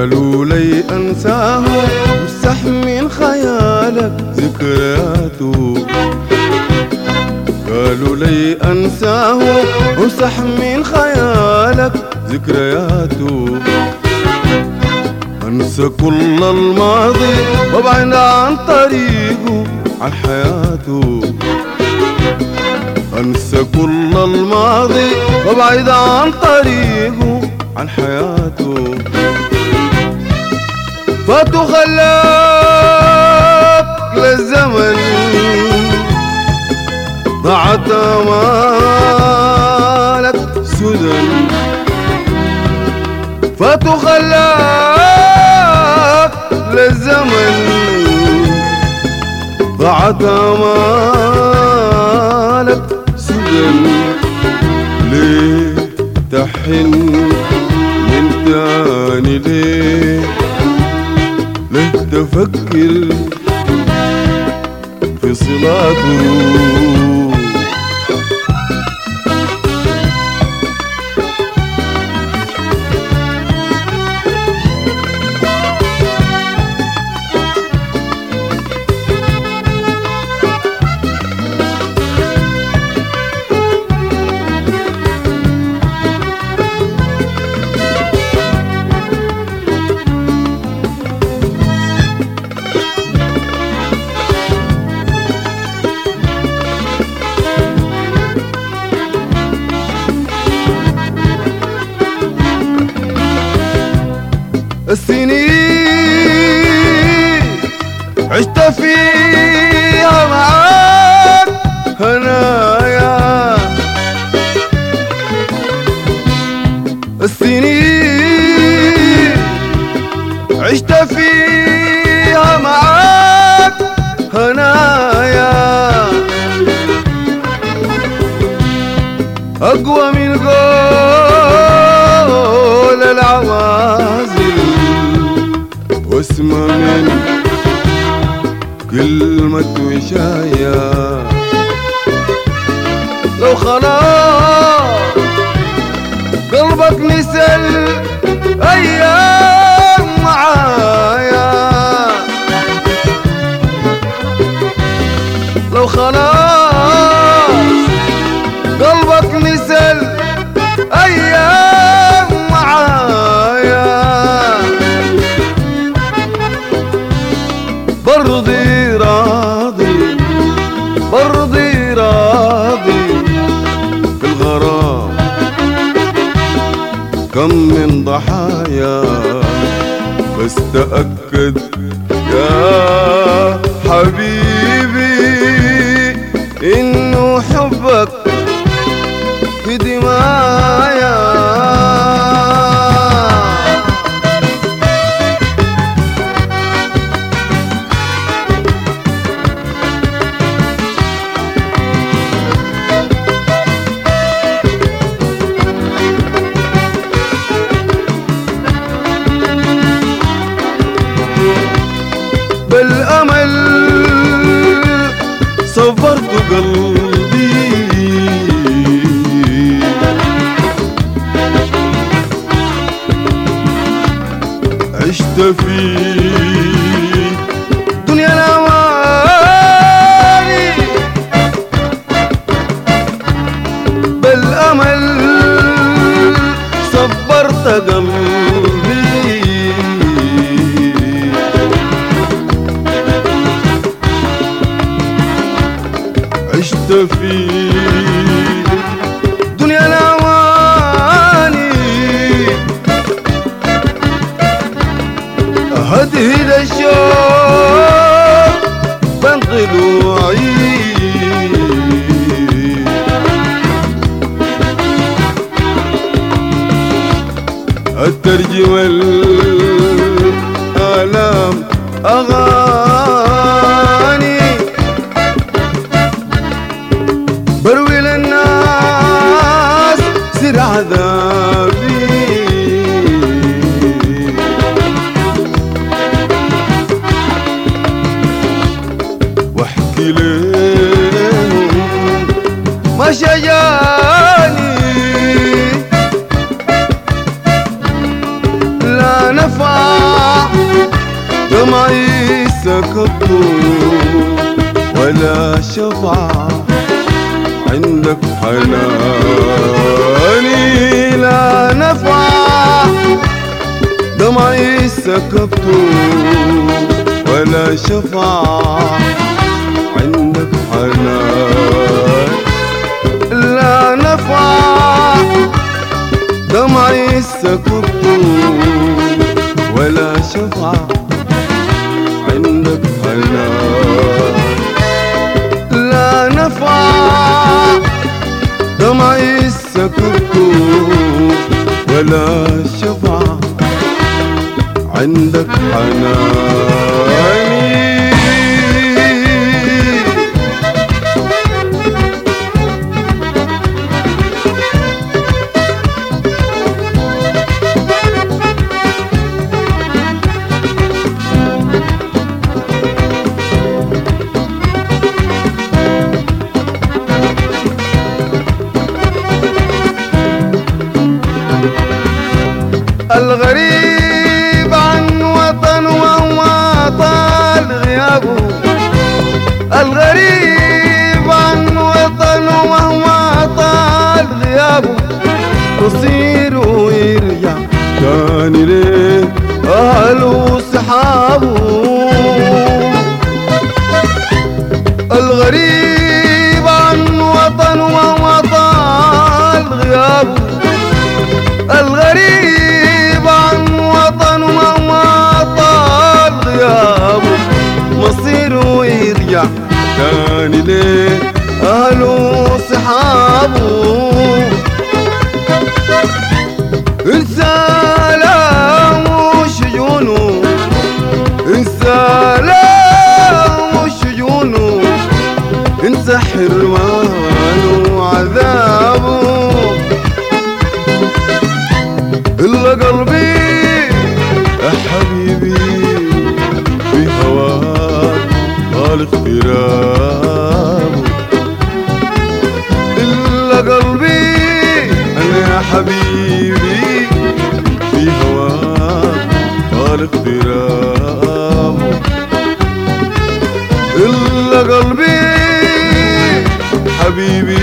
قالوا لي انساه امسح من خيالك ذكرياته قالوا لي انساه امسح من خيالك ذكرياته انسى كل الماضي وابعد عن طريقه عن حياته انسى كل الماضي وابعد عن طريقه عن حياته فاتو خلاك للزمن ضاعت امالك سدى فاتو خلاك للزمن ضاعت امالك سدى ليه تحن من تاني ليه ليه تفكر في صلاته السنين عشت فيها معاك هنايا السنين عشت فيها معاك هنايا أقوى من قول العوازل واسمع من كلمة وشاية لو خلاص قلبك نسل أيام معايا لو خلاص قلبك نسل أيام معايا برضي راضي برضي راضي في الغرام كم من ضحايا بس تأكد يا حبيبي إنه حبك في دمايا بالأمل صبرت قلبي عشت في دنيا الأماني بالأمل صبرت قلبي عشت في دنيا الأواني هدهد الشوق بين ضلوعي الترجم الآلام أغاني بروي للناس سر عذابي واحكي لهم ما شجاني لا نفع عندك حناني لا نفع دمعي سكبته ولا شفع عندك حنان لا نفع دمعي سكبته ولا شفع عندك حنان لا نفع دمعي سكبته ولا شفع عندك حناني الغريب عن وطن وهو طال غيابه الغريب عن وطن وهو طال غيابه تصير ويرجع تاني ليه أهله وصحابه الغريب عن وطن وهو طال غيابه الغريب عن وطن وما طال غيابه مصيره يرجع تاني ليه أهله وصحابه انسى لامه شجونه انسى لامه شجونه انسى حرمانه وعذابه إلا قلبي يا حبيبي في هواك طال اغترابه إلا قلبي أنا يا حبيبي في هواك طال اغترابه إلا قلبي حبيبي